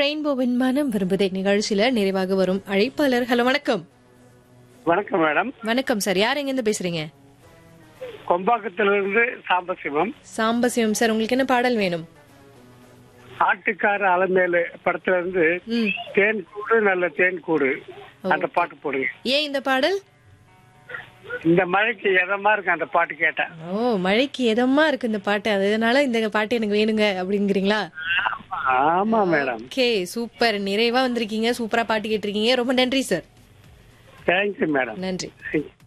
ரெயின்போவின் மனம் விரும்புதே நிகழ்ச்சியில நிறைவாக வரும் அழைப்பாளர் ஹலோ வணக்கம் வணக்கம் மேடம் வணக்கம் சார் யார் எங்க இருந்து பேசுறீங்க கொம்பாக்கத்திலிருந்து சாம்பசிவம் சாம்பசிவம் சார் உங்களுக்கு என்ன பாடல் வேணும் ஆட்டுக்கார அலமேலு படத்துல இருந்து ம் தேன் கூடு நல்ல தேன் கூடு அந்த பாட்டு போடுங்க ஏன் இந்த பாடல் இந்த மழைக்கு எதமா இருக்கு அந்த பாட்டு கேட்டேன் ஓ மழைக்கு எதமா இருக்கு இந்த பாட்டு அதனால இந்த பாட்டு எனக்கு வேணுங்க அப்படிங்கிறீங்களா ஆமா மேடம் ஓகே சூப்பர் நிறைவா வந்திருக்கீங்க சூப்பரா பாட்டு கேட்டிருக்கீங்க ரொம்ப நன்றி சார் தேங்க்யூ மேடம் நன்றி தேங்க்யூ